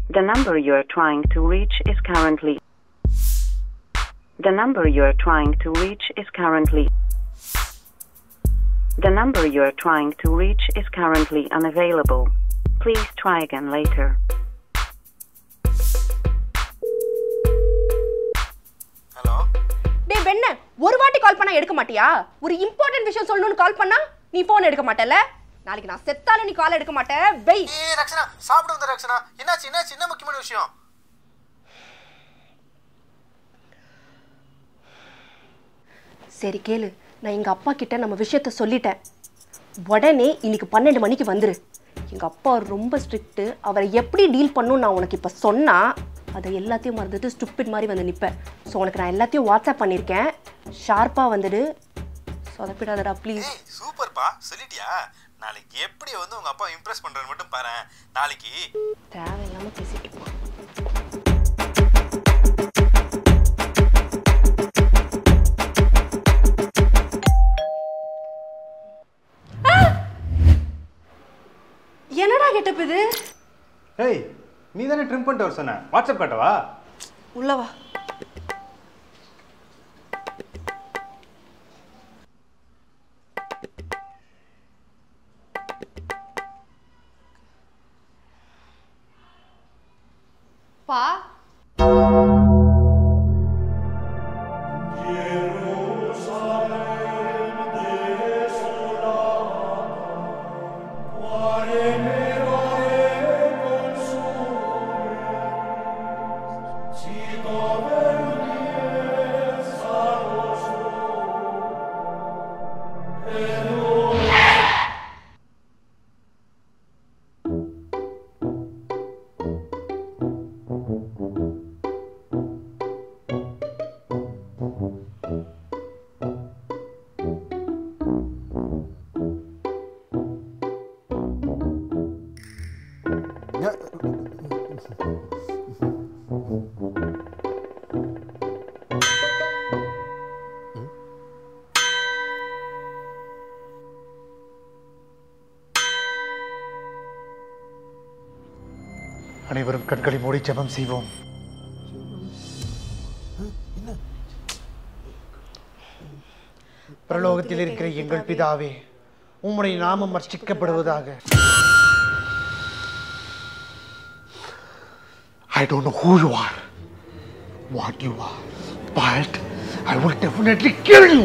The number you are trying to reach is currently. The number you are trying to reach is currently. The number you are trying to reach is currently unavailable. Please try again later. Hello டேய் பெண்ண ஒரு வாட்டி கால் பண்ணா எடுக்க மாட்டியா ஒரு important விஷயம் சொல்லணும்னு கால் பண்ணா நீ ஃபோன் எடுக்க மாட்டல நாளைக்கு நான் செத்தாலும் நீ கால் எடுக்க மாட்டே வெய் ஏ ரக்ஷனா சாப்பிட்டு வந்த ரக்ஷனா என்னாச்சு என்னாச்சு என்ன முக்கியமான விஷயம் சரி கேளு நான் எங்க அப்பா கிட்ட நம்ம விஷயத்த சொல்லிட்டேன் உடனே இன்னைக்கு பன்னெண்டு மணிக்கு வந்துரு எங்க அப்பா ரொம்ப ஸ்ட்ரிக்ட்டு அவரை எப்படி டீல் பண்ணும் நான் உனக்கு இப்போ சொன்னா அதை எல்லாத்தையும் மறந்துட்டு ஸ்டூப்பிட் மாதிரி வந்து நிற்பேன் ஸோ உனக்கு நான் எல்லாத்தையும் வாட்ஸ்அப் பண்ணியிருக்கேன் ஷார்ப்பாக வந்துடு சொதப்பிடாதடா ப்ளீஸ் ஏய் சூப்பர்ப்பா சொல்லிட்டியா நாளைக்கு எப்படி வந்து உங்க அப்பா இம்ப்ரெஸ் பண்றேன்னு மட்டும் பாரு நாளைக்கு தேவையில்லாமல் பேசிட்டு போ. ஆ! என்னடா கெட்டப் இது ஏய் நீ தானே ட்ரிம் பண்ணிட்டு வர சொன்ன வாட்ஸ்அப் காட்டவா உள்ளவா பா அனைவரும் கண்களை மூடி ஜெபம் செய்வோம் பிரலோகத்தில் இருக்கிற எங்கள் பிதாவே உம்முடைய நாமம் அர்ச்சிக்கப்படுவதாக I don't know who you are, what you are, but I will definitely kill you.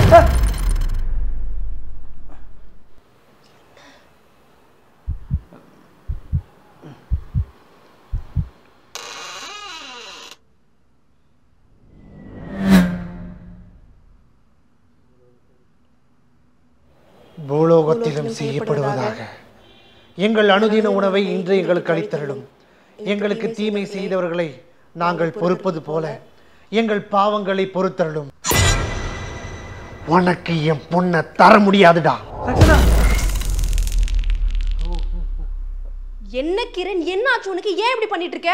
பூலோகத்திலும் செய்யப்படுவதாக எங்கள் அனுதின உணவை இன்று எங்களுக்கு அளித்தருளும் எங்களுக்கு தீமை செய்தவர்களை நாங்கள் பொறுப்பது போல எங்கள் பாவங்களை பொறுத்தருளும் உனக்கு என் பொண்ணை தர முடியாதுடா என்ன கிரண் என்ன ஆச்சு உனக்கு ஏன் இப்படி பண்ணிட்டு இருக்க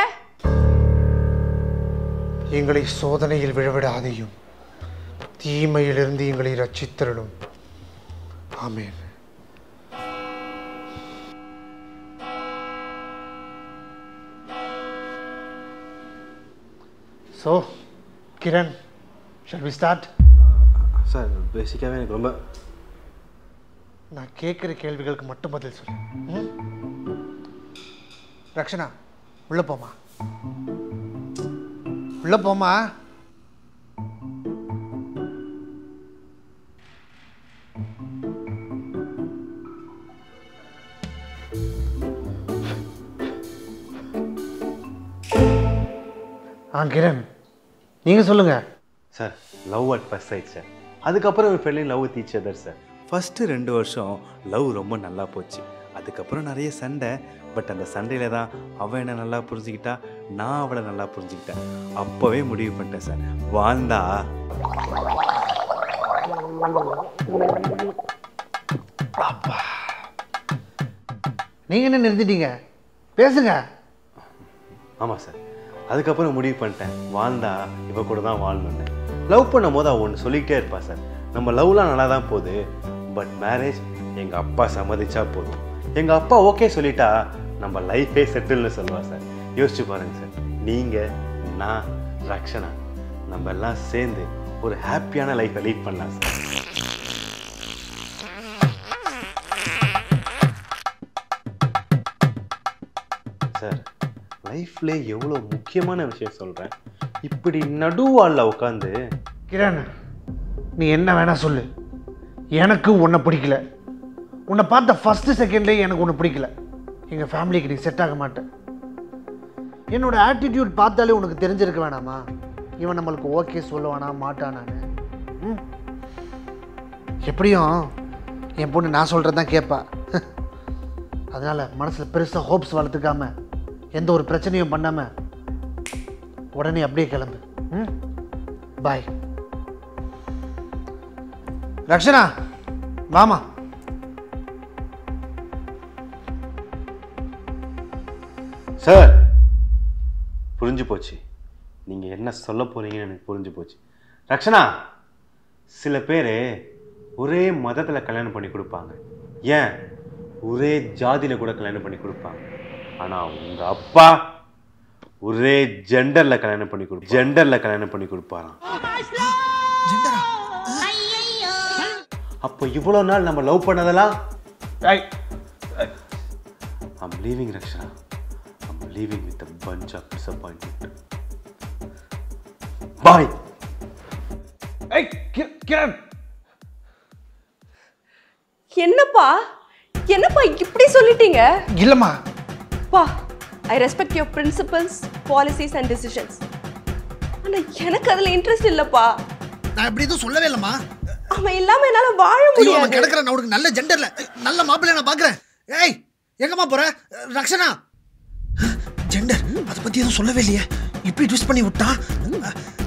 எங்களை சோதனையில் விழவிடாதையும் தீமையிலிருந்து எங்களை ரட்சித்தருளும் ஆமென் so Kiran shall we start sir பேசிக்காகவே எனக்கு ரொம்ப நான் கேட்குற கேள்விகளுக்கு மட்டும் பதில் சொல்லு ம்? ரக்ஷனா உள்ள போமா உள்ள போமா ஆ கிரண் நீங்க சொல்லுங்க sir love at first sight sir அதுக்கப்புறம் ஒரு fell in love with each other sir first ரெண்டு வருஷம் லவ் ரொம்ப நல்லா போச்சு அதுக்கப்புறம் நிறைய சண்டை பட் அந்த சண்டையில் தான் அவள் என்ன நல்லா புரிஞ்சுக்கிட்டா நான் அவளை நல்லா புரிஞ்சுக்கிட்டேன் அப்போவே முடிவு பண்ணிட்டேன் சார் வாழ்ந்தா நீங்க என்ன நிறுத்திட்டீங்க பேசுங்க ஆமாம் சார் அதுக்கப்புறம் முடிவு பண்ணிட்டேன் வாழ்ந்தா இவ கூட தான் வாழணுன்னு லவ் பண்ணும் போது அவள் ஒன்று சொல்லிக்கிட்டே இருப்பா சார் நம்ம லவ்லாம் நல்லா தான் போகுது பட் மேரேஜ் எங்கள் அப்பா சம்மதிச்சா போதும் எங்கள் அப்பா ஓகே சொல்லிட்டா நம்ம லைஃபே செட்டில்னு சொல்லுவா சார் யோசிச்சு பாருங்க சார் நீங்கள் நான் ரக்ஷனா நம்ம எல்லாம் சேர்ந்து ஒரு ஹாப்பியான லைஃப்பை லீட் பண்ணலாம் சார் சார் லைஃப்ல எவ்வளோ முக்கியமான விஷயம் சொல்கிறேன் இப்படி நடுவாளில் உட்காந்து கிரண் நீ என்ன வேணா சொல்லு எனக்கு உன்னை பிடிக்கல உன்னை பார்த்த ஃபஸ்ட்டு செகண்ட்லேயே எனக்கு ஒன்று பிடிக்கல எங்கள் ஃபேமிலிக்கு நீ செட் ஆக மாட்டேன் என்னோட ஆட்டிடியூட் பார்த்தாலே உனக்கு தெரிஞ்சிருக்க வேணாமா இவன் நம்மளுக்கு ஓகே சொல்லுவானா மாட்டானான்னு ம். எப்படியும் என் பொண்ணு நான் சொல்கிறது தான் கேட்பா அதனால் மனசில் பெருசாக ஹோப்ஸ் வளர்த்துக்காம எந்த ஒரு பிரச்சனையும் பண்ணாமல் உடனே அப்படியே கிளம்பு ம் பாய் ரக்ஷனா வாமா சார் புரிஞ்சு போச்சு நீங்கள் என்ன சொல்ல போறீங்கன்னு எனக்கு புரிஞ்சு போச்சு ரக்ஷனா சில பேர் ஒரே மதத்தில் கல்யாணம் பண்ணி கொடுப்பாங்க ஏன் ஒரே ஜாதியில் கூட கல்யாணம் பண்ணி கொடுப்பாங்க ஆனால் உங்கள் அப்பா ஒரே ஜெண்டரில் கல்யாணம் பண்ணி கொடு ஜெண்டரில் கல்யாணம் பண்ணி கொடுப்பாராம் அப்போ இவ்வளோ நாள் நம்ம லவ் பண்ணதெல்லாம் I'm leaving Rakshana I'm leaving with a punch of disappointment bye ஏய் கி- கிரண் என்னப்பா என்னப்பா இப்படி சொல்லிட்டீங்க இல்லைம்மா பா I respect your principles policies and decisions ஆனா எனக்கு அதுல இன்ட்ரெஸ்ட் இல்லப்பா நான் இப்படி எதுவும் சொல்லவே இல்லைம்மா அவன் இல்லாம என்னால வாழ ஐயோ அவன் முடியாது கிடக்குறான் அவனுக்கு நல்ல ஜெண்டர்ல நல்ல மாப்பிள்ளை நான் பார்க்குறேன் ஏய் எங்கம்மா போற ரக்ஷனா ஜெண்டர் அதை பத்தி எதுவும் சொல்லவே இல்லையே இப்படி ட்விஸ்ட் பண்ணி விட்டான்